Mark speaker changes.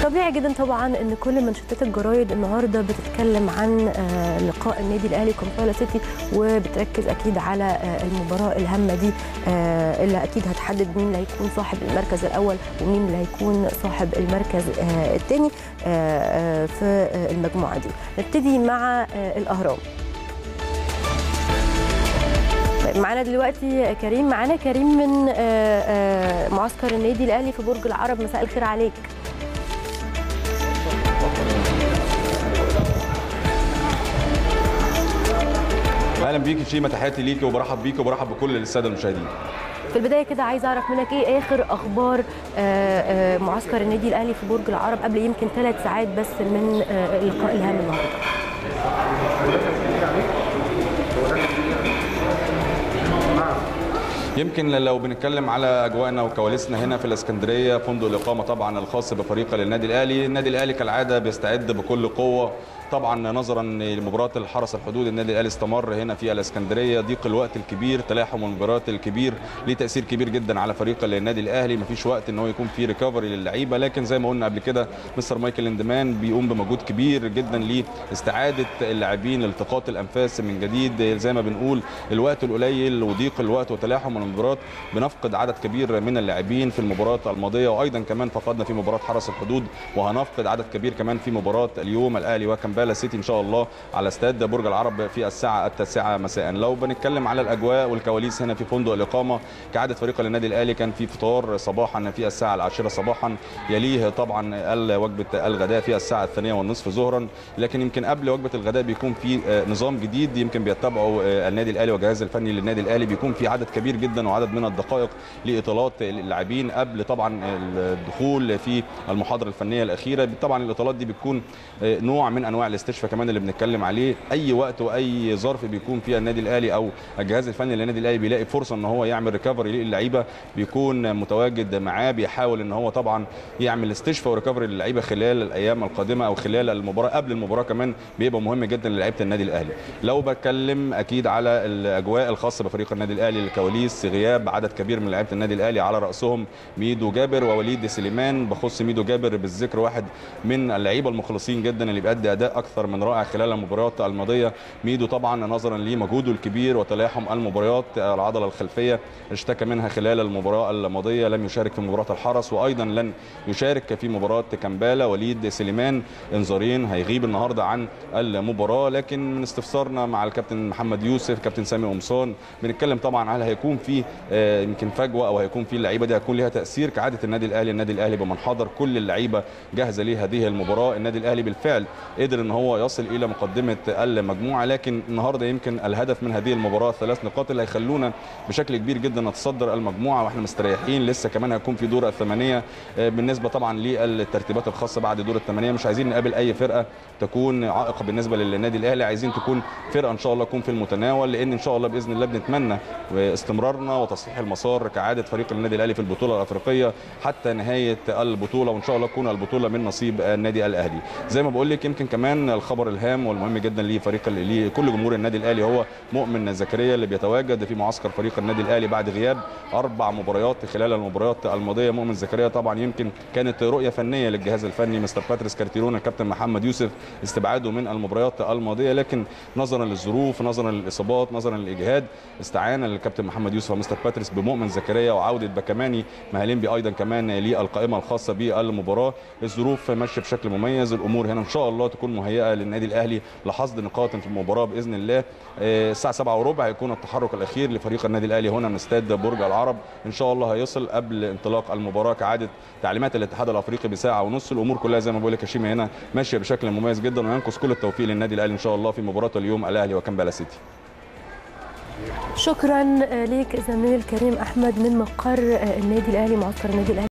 Speaker 1: طبيعي جدا طبعا ان كل منشطات الجرايد النهارده بتتكلم عن آه، لقاء النادي الاهلي كومبالا سيتي وبتركز اكيد على آه، المباراه الهامه دي آه، اللي اكيد هتحدد مين اللي هيكون صاحب المركز الاول ومين اللي هيكون صاحب المركز الثاني في آه، المجموعه دي نبتدي مع آه، الاهرام طيب معانا دلوقتي كريم معانا كريم من آه، آه، معسكر النادي الاهلي في برج العرب مساء الخير عليك
Speaker 2: اهلا بيك شيماء تحياتي ليكي وبرحب بيكي وبرحب بكل الساده المشاهدين
Speaker 1: في البدايه كده عايزه اعرف منك ايه اخر اخبار آه، آه، معسكر النادي الاهلي في برج العرب قبل يمكن ثلاث ساعات بس من آه، اللقاء الهام النهارده
Speaker 2: يمكن لو بنتكلم على اجواءنا وكواليسنا هنا في الاسكندريه فندق الاقامه طبعا الخاص بفريق النادي الاهلي النادي الاهلي كالعاده بيستعد بكل قوه طبعا نظرا لمباراه الحرس الحدود النادي الاهلي استمر هنا في الاسكندريه ضيق الوقت الكبير تلاحم المباريات الكبير ليه تاثير كبير جدا على فريق النادي الاهلي مفيش وقت ان هو يكون في ريكفري للعيبه لكن زي ما قلنا قبل كده مستر مايكل اندمان بيقوم بمجهود كبير جدا لاستعاده اللاعبين التقاط الانفاس من جديد زي ما بنقول الوقت القليل وضيق الوقت وتلاحم المباريات بنفقد عدد كبير من اللاعبين في المباراه الماضيه وايضا كمان فقدنا في مباراه حرس الحدود وهنفقد عدد كبير كمان في مباراه اليوم الاهلي وكمبالا سيتي ان شاء الله على استاد برج العرب في الساعه التاسعه مساء لو بنتكلم على الاجواء والكواليس هنا في فندق الاقامه كعاده فريق النادي الاهلي كان في فطار صباحا في الساعه العاشره صباحا يليه طبعا وجبه الغداء في الساعه الثانيه والنصف ظهرا لكن يمكن قبل وجبه الغداء بيكون في نظام جديد يمكن بيتبعه النادي الاهلي والجهاز الفني للنادي الاهلي بيكون في عدد كبير جدا وعدد من الدقائق لاطالات اللاعبين قبل طبعا الدخول في المحاضره الفنيه الاخيره طبعا الاطالات دي بتكون نوع من انواع الاستشفاء كمان اللي بنتكلم عليه اي وقت واي ظرف بيكون فيها النادي الاهلي او الجهاز الفني للنادي الاهلي بيلاقي فرصه ان هو يعمل ريكفري للعيبه بيكون متواجد معاه بيحاول ان هو طبعا يعمل استشفاء وريكفري للعيبه خلال الايام القادمه او خلال المباراه قبل المباراه كمان بيبقى مهم جدا للعيبه النادي الاهلي لو بتكلم اكيد على الاجواء الخاصه بفريق النادي الاهلي الكواليس غياب عدد كبير من لعيبه النادي الاهلي على راسهم ميدو جابر ووليد سليمان بخص ميدو جابر بالذكر واحد من اللعيبه المخلصين جدا اللي بيأدي اداء اكثر من رائع خلال المباريات الماضيه ميدو طبعا نظرا لمجهوده الكبير وتلاحم المباريات العضله الخلفيه اشتكى منها خلال المباراه الماضيه لم يشارك في مباراه الحرس وايضا لن يشارك في مباراه كامبالا وليد سليمان انذارين هيغيب النهارده عن المباراه لكن من استفسارنا مع الكابتن محمد يوسف كابتن سامي قمصان بنتكلم طبعا هل هيكون في يمكن فجوه او هيكون في اللعيبه دي هيكون ليها تاثير كعاده النادي الاهلي النادي الاهلي بمن حضر كل اللعيبه جاهزه لهذه المباراه النادي الاهلي بالفعل قدر ان هو يصل الى مقدمه المجموعه لكن النهارده يمكن الهدف من هذه المباراه ثلاث نقاط اللي هيخلونا بشكل كبير جدا نتصدر المجموعه واحنا مستريحين لسه كمان هيكون في دور الثمانيه بالنسبه طبعا للترتيبات الخاصه بعد دور الثمانيه مش عايزين نقابل اي فرقه تكون عائق بالنسبه للنادي الاهلي عايزين تكون فرقه ان شاء الله تكون في المتناول لان ان شاء الله باذن الله بنتمنى استمرارنا وتصحيح المسار كعاده فريق النادي الاهلي في البطوله الافريقيه حتى نهايه البطوله وان شاء الله تكون البطوله من نصيب النادي الاهلي زي ما بقول لك يمكن كمان الخبر الهام والمهم جدا لفريق لكل جمهور النادي الاهلي هو مؤمن زكريا اللي بيتواجد في معسكر فريق النادي الاهلي بعد غياب اربع مباريات خلال المباريات الماضيه مؤمن زكريا طبعا يمكن كانت رؤيه فنيه للجهاز الفني مستر باتريس كارتيرون الكابتن محمد يوسف استبعاده من المباريات الماضيه لكن نظرا للظروف نظرا للاصابات نظرا للاجهاد استعان الكابتن محمد يوسف ومستر باتريس بمؤمن زكريا وعوده بكماني مهالين ايضا كمان للقائمه الخاصه بالمباراه الظروف ماشيه بشكل مميز الامور هنا ان شاء الله تكون مهيئه للنادي الاهلي لحصد نقاط في المباراه باذن الله الساعه 7 وربع هيكون التحرك الاخير لفريق النادي الاهلي هنا من استاد برج العرب ان شاء الله هيصل قبل انطلاق المباراه كعاده تعليمات الاتحاد الافريقي بساعه ونص الامور كلها زي ما بقول لك يا شيماء هنا ماشيه بشكل مميز جدا وينقص كل التوفيق للنادي الاهلي ان شاء الله في مباراه اليوم الاهلي وكامبالا سيتي
Speaker 1: شكرا ليك زميل كريم احمد من مقر النادي الاهلي معسكر النادي الاهلي